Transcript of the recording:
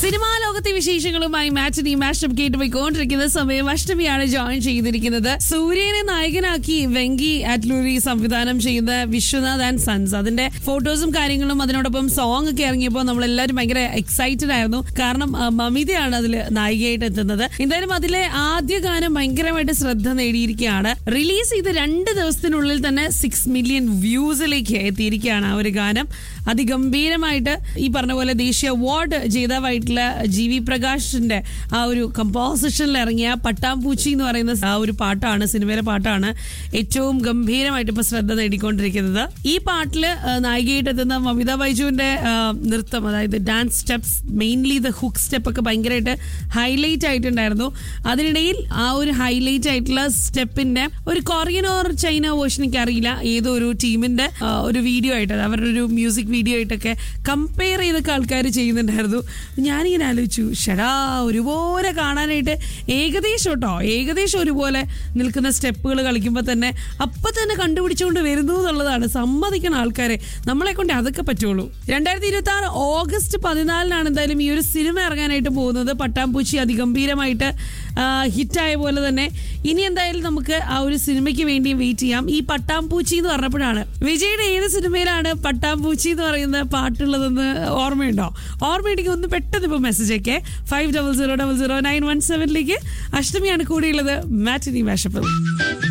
cinema ലോകത്തെ വിശേഷങ്ങളുമായി match ഈ മാഷപ്പ് കേട്ട് പോയിക്കൊണ്ടിരിക്കുന്ന സമയം അഷ്ടമിയാണ് ജോയിൻ ചെയ്തിരിക്കുന്നത് സൂര്യനെ നായകനാക്കി വെങ്കി അറ്റ്ലൂരി സംവിധാനം ചെയ്യുന്ന വിശ്വനാഥ് ആൻഡ് സൺസ് അതിന്റെ ഫോട്ടോസും കാര്യങ്ങളും അതിനോടൊപ്പം സോങ് ഒക്കെ ഇറങ്ങിയപ്പോൾ നമ്മളെല്ലാവരും ഭയങ്കര എക്സൈറ്റഡ് ആയിരുന്നു കാരണം ആ, മമിതയാണ് അതിൽ നായികയായിട്ട് എത്തുന്നത് എന്തായാലും അതിലെ ആദ്യ ഗാനം ഭയങ്കരമായിട്ട് ശ്രദ്ധ നേടിയിരിക്കുകയാണ് റിലീസ് ചെയ്ത് രണ്ട് ദിവസത്തിനുള്ളിൽ തന്നെ സിക്സ് മില്യൺ വ്യൂസിലേക്ക് എത്തിയിരിക്കുകയാണ് ആ ഒരു ഗാനം അതിഗംഭീരമായിട്ട് ഈ പറഞ്ഞ പോലെ ദേശീയ അവാർഡ് ജേതാവായിട്ടുള്ള ജി വി പ്രകാശിന്റെ ആ ഒരു കമ്പോസിഷനിൽ ഇറങ്ങിയ പട്ടാമ്പൂച്ചി എന്ന് പറയുന്ന ആ ഒരു പാട്ടാണ് സിനിമയിലെ പാട്ടാണ് ഏറ്റവും ഗംഭീരമായിട്ട് ഇപ്പൊ ശ്രദ്ധ നേടിക്കൊണ്ടിരിക്കുന്നത് ഈ പാട്ടില് ആ, നായികയായിട്ട് എത്തുന്ന മമിത ബൈജുവിന്റെ ആ, നൃത്തം അതായത് dance steps mainly the hook step ഒക്കെ ഭയങ്കരമായിട്ട് ഹൈലൈറ്റ് ആയിട്ടുണ്ടായിരുന്നു അതിനിടയിൽ ആ ഒരു ഹൈലൈറ്റ് ആയിട്ടുള്ള സ്റ്റെപ്പിന്റെ ഒരു കൊറിയൻ ഓർ ചൈന വേർഷൻ എനിക്ക് അറിയില്ല ഏതോ ഒരു ടീമിന്റെ ആ, ഒരു വീഡിയോ ആയിട്ട് അവരുടെ ഒരു മ്യൂസിക് വീഡിയോ ആയിട്ടൊക്കെ കമ്പയർ ചെയ്തൊക്കെ ആൾക്കാർ ചെയ്യുന്നുണ്ടായിരുന്നു ഞാനിങ്ങനെ ആലോചിച്ചു ഷടാ ഒരുപോലെ കാണാനായിട്ട് ഏകദേശം കേട്ടോ ഏകദേശം ഒരുപോലെ നിൽക്കുന്ന സ്റ്റെപ്പുകൾ കളിക്കുമ്പോൾ തന്നെ അപ്പൊ തന്നെ കണ്ടുപിടിച്ചുകൊണ്ട് വരുന്നു എന്നുള്ളതാണ് സമ്മതിക്കുന്ന ആൾക്കാരെ നമ്മളെ കൊണ്ട് അതൊക്കെ പറ്റുള്ളൂ രണ്ടായിരത്തി ഇരുപത്തി ആറ് ഓഗസ്റ്റ് പതിനാലിനാണ് എന്തായാലും ഈ ഒരു സിനിമ ഇറങ്ങാനായിട്ട് പോകുന്നത് പട്ടാമ്പൂച്ചി അതിഗംഭീരമായിട്ട് ഹിറ്റായ പോലെ തന്നെ ഇനി എന്തായാലും നമുക്ക് ആ ഒരു സിനിമയ്ക്ക് വേണ്ടി വെയിറ്റ് ചെയ്യാം ഈ പട്ടാമ്പൂച്ചി എന്ന് പറഞ്ഞപ്പോഴാണ് വിജയുടെ ഏത് സിനിമയിലാണ് പട്ടാമ്പൂച്ചി എന്ന് പറയുന്ന പാട്ടുള്ളതെന്ന് ഓർമ്മയുണ്ടോ ഓർമ്മയുണ്ടെങ്കിൽ ഒന്ന് പെട്ടെന്ന് ഇപ്പോൾ മെസ്സേജ് ഒക്കെ five double zero double zero nine one സെവനിലേക്ക് അഷ്ടമിയാണ് കൂടിയുള്ളത് മാറ്റിനി വാഷപ്പിൽ